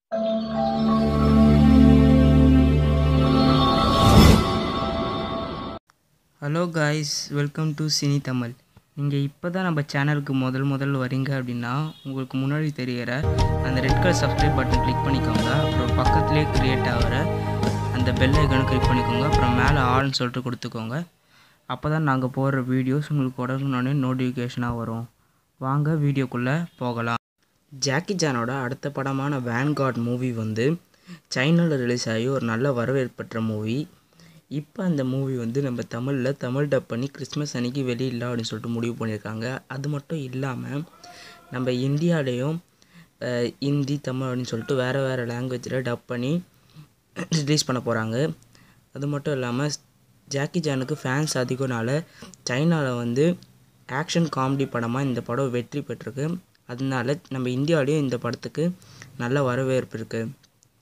hello guys welcome to cine Tamil நீங்கள் இப்போ தான் நம்ம சேனலுக்கு முதல் முதல் வரீங்க அப்படின்னா உங்களுக்கு முன்னாடி தெரிகிற அந்த red colour subscribe button click பண்ணிக்கோங்க அப்புறம் பக்கத்துலேயே க்ரியேட் ஆகிற அந்த பெல் ஐக்கானை கிளிக் பண்ணிக்கோங்க அப்புறம் மேலே ஆல்னு சொல்லிட்டு கொடுத்துக்கோங்க அப்போ தான் நாங்கள் போடுற வீடியோஸ் உங்களுக்கு உடனே நோட்டிஃபிகேஷனாக வரும் வாங்க வீடியோக்குள்ளே போகலாம் ஜாக்கி ஜானோட அடுத்த படமான வேன்கார்ட் மூவி வந்து சைனாவில் ரிலீஸ் ஆகி ஒரு நல்ல வரவேற்பு பெற்ற மூவி இப்போ அந்த மூவி வந்து நம்ம தமிழில் தமிழ் டப் பண்ணி கிறிஸ்மஸ் அன்னைக்கு வெளியிடல அப்படின்னு சொல்லிட்டு முடிவு பண்ணியிருக்காங்க அது மட்டும் இல்லாமல் நம்ம இந்தியாலேயும் அஹ், ஹிந்தி தமிழ் அப்படின்னு சொல்லிட்டு வேறு வேறு லாங்குவேஜில் டப் பண்ணி ரிலீஸ் பண்ண போகிறாங்க அது மட்டும் இல்லாமல் ஜாக்கி ஜானுக்கு ஃபேன்ஸ் அதிகம்னால சைனாவில் வந்து ஆக்ஷன் காமெடி படமாக இந்த படம் வெற்றி பெற்றிருக்கு அதனால நம்ம இந்தியாவிலையும் இந்த படத்துக்கு நல்ல வரவேற்பு இருக்குது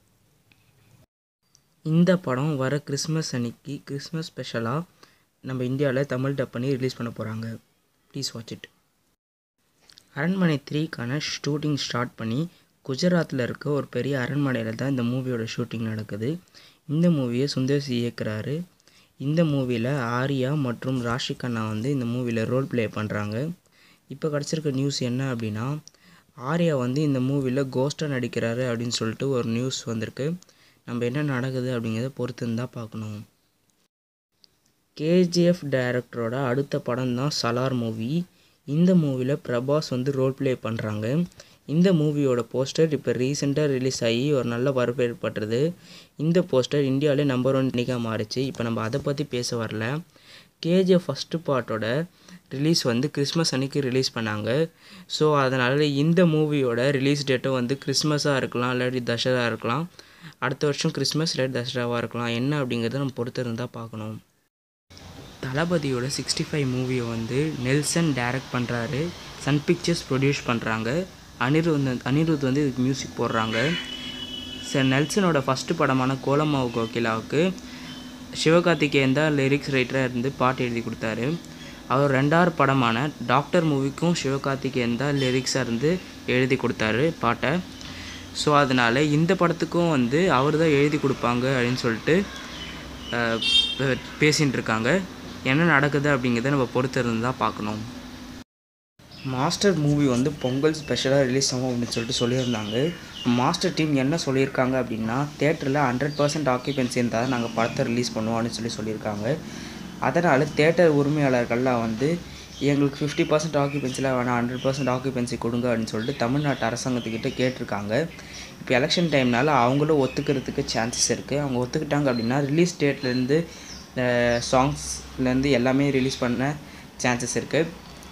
இந்த படம் வர கிறிஸ்மஸ் அன்னைக்கு கிறிஸ்மஸ் ஸ்பெஷலாக நம்ம இந்தியாவில் தமிழ் டப் பண்ணி ரிலீஸ் பண்ண போகிறாங்க ப்ளீஸ் வாட்ச் இட் அரண்மனை த்ரீக்கான ஷூட்டிங் ஸ்டார்ட் பண்ணி குஜராத்தில் இருக்க ஒரு பெரிய அரண்மனையில் தான் இந்த மூவியோட ஷூட்டிங் நடக்குது இந்த மூவியை சுந்தர்சி இயக்குறாரு இந்த மூவியில் ஆர்யா மற்றும் ராஷி கண்ணா வந்து இந்த மூவியில் ரோல் ப்ளே பண்ணுறாங்க இப்போ கிடச்சிருக்க நியூஸ் என்ன அப்படின்னா ஆர்யா வந்து இந்த மூவியில் கோஸ்ட்டாக நடிக்கிறாரு அப்படின்னு சொல்லிட்டு ஒரு நியூஸ் வந்திருக்கு நம்ம என்ன நடக்குது அப்படிங்கிறத பொறுத்து இருந்தால் பார்க்கணும் கேஜிஎஃப் டைரக்டரோட அடுத்த படம் தான் சலார் மூவி இந்த மூவியில் பிரபாஸ் வந்து ரோல் ப்ளே பண்ணுறாங்க இந்த மூவியோட போஸ்டர் இப்போ ரீசெண்டாக ரிலீஸ் ஆகி ஒரு நல்ல வரவேற்பு பெற்றது இந்த போஸ்டர் இந்தியாவிலே நம்பர் ஒன் நிகா மாறிச்சு இப்போ நம்ம அதை பற்றி பேச வரல கேஜிஎஃப் ஃபஸ்ட்டு பார்ட்டோட ரிலீஸ் வந்து கிறிஸ்மஸ் அன்னைக்கு ரிலீஸ் பண்ணாங்க ஸோ அதனால் இந்த மூவியோட ரிலீஸ் டேட்டும் வந்து கிறிஸ்மஸாக இருக்கலாம் இல்லாட்டி தசரா இருக்கலாம் அடுத்த வருஷம் கிறிஸ்மஸ் இல்லாட்டி தசராவாக இருக்கலாம் என்ன அப்படிங்கிறத நம்ம பொறுத்து இருந்தால் பார்க்கணும் தளபதியோட சிக்ஸ்டி ஃபைவ் மூவியை வந்து நெல்சன் டைரக்ட் பண்ணுறாரு சன் பிக்சர்ஸ் ப்ரொடியூஸ் பண்ணுறாங்க அனிருத் வந்து அனிருத் வந்து இதுக்கு மியூசிக் போடுறாங்க சார் நெல்சனோட ஃபஸ்ட்டு படமான கோலமாவு கோகிலாவுக்கு சிவகார்த்திகேயன் தான் லிரிக்ஸ் ரைட்டராக இருந்து பாட்டு எழுதி கொடுத்தாரு அவர் ரெண்டாவது படமான டாக்டர் மூவிக்கும் சிவகார்த்திகேயன் தான் லிரிக்ஸாக இருந்து எழுதி கொடுத்தாரு பாட்டை ஸோ அதனால் இந்த படத்துக்கும் வந்து அவர் தான் எழுதி கொடுப்பாங்க அப்படின்னு சொல்லிட்டு அஹ், பே- பேசின்னு இருக்காங்க என்ன நடக்குது அப்படிங்கிறத நம்ம பொறுத்து இருந்து தான் பார்க்கணும் மாஸ்டர் மூவி வந்து பொங்கல் ஸ்பெஷலாக ரிலீஸ் ஆகும் அப்படின்னு சொல்லிட்டு சொல்லியிருந்தாங்க மாஸ்டர் டீம் என்ன சொல்லியிருக்காங்க அப்படின்னா தேட்டரில் ஹண்ட்ரட் பர்சன்ட் ஆக்கியபென்சி இருந்தால் தான் நாங்கள் படத்தை ரிலீஸ் பண்ணுவோம் அப்படின்னு சொல்லி சொல்லியிருக்காங்க அதனால் தேட்டர் உரிமையாளர்கள்லாம் வந்து எங்களுக்கு ஃபிஃப்டி பர்சன்ட் ஆக்கியபென்சியில் வேணாம் ஹண்ட்ரட் பர்சன்ட் ஆக்கியபென்சி கொடுங்க அப்படின்னு சொல்லிட்டு தமிழ்நாட்டு அரசாங்கத்துக்கிட்ட கேட்டிருக்காங்க இப்போ எலெக்ஷன் டைம்னால அவங்களும் ஒத்துக்கிறதுக்கு சான்சஸ் இருக்குது அவங்க ஒத்துக்கிட்டாங்க அப்படின்னா ரிலீஸ் டேட்லேருந்து சாங்ஸ்லேருந்து எல்லாமே ரிலீஸ் பண்ண சான்சஸ் இருக்குது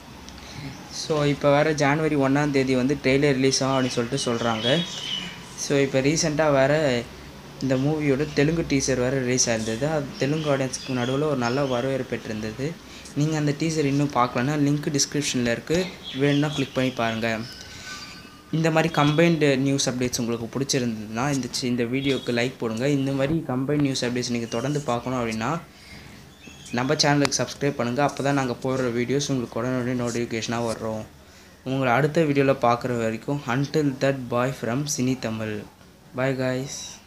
ஸோ இப்போ வேறு ஜான்வரி ஒன்றாம் தேதி வந்து ட்ரெய்லர் ரிலீஸ் ஆகும் அப்படின்னு சொல்லிட்டு சொல்கிறாங்க ஸோ இப்போ ரீசெண்டாக வேறு இந்த மூவியோட தெலுங்கு டீசர் வேறு ரிலீஸ் ஆயிருந்தது அது தெலுங்கு ஆடியன்ஸுக்கு நடுவில் ஒரு நல்ல வரவேற்பு பெற்றிருந்தது நீங்கள் அந்த டீசர் இன்னும் பார்க்கலன்னா லிங்க் டிஸ்கிரிப்ஷனில் இருக்குது வேணும்னா கிளிக் பண்ணி பாருங்கள் இந்த மாதிரி கம்பைன்டு நியூஸ் அப்டேட்ஸ் உங்களுக்கு பிடிச்சிருந்ததுன்னா இந்த சி- இந்த வீடியோக்கு லைக் போடுங்க இந்த மாதிரி கம்பைன்ட் நியூஸ் அப்டேட்ஸ் நீங்கள் தொடர்ந்து பார்க்கணும் அப்படின்னா நம்ம சேனலுக்கு சப்ஸ்கிரைப் பண்ணுங்கள் அப்போ தான் நாங்கள் போடுற வீடியோஸ் உங்களுக்கு உடனே நோட்டிஃபிகேஷனாக வர்றோம் உங்களை அடுத்த வீடியோவில் பார்க்குற வரைக்கும் until that bye from cine Tamil bye guys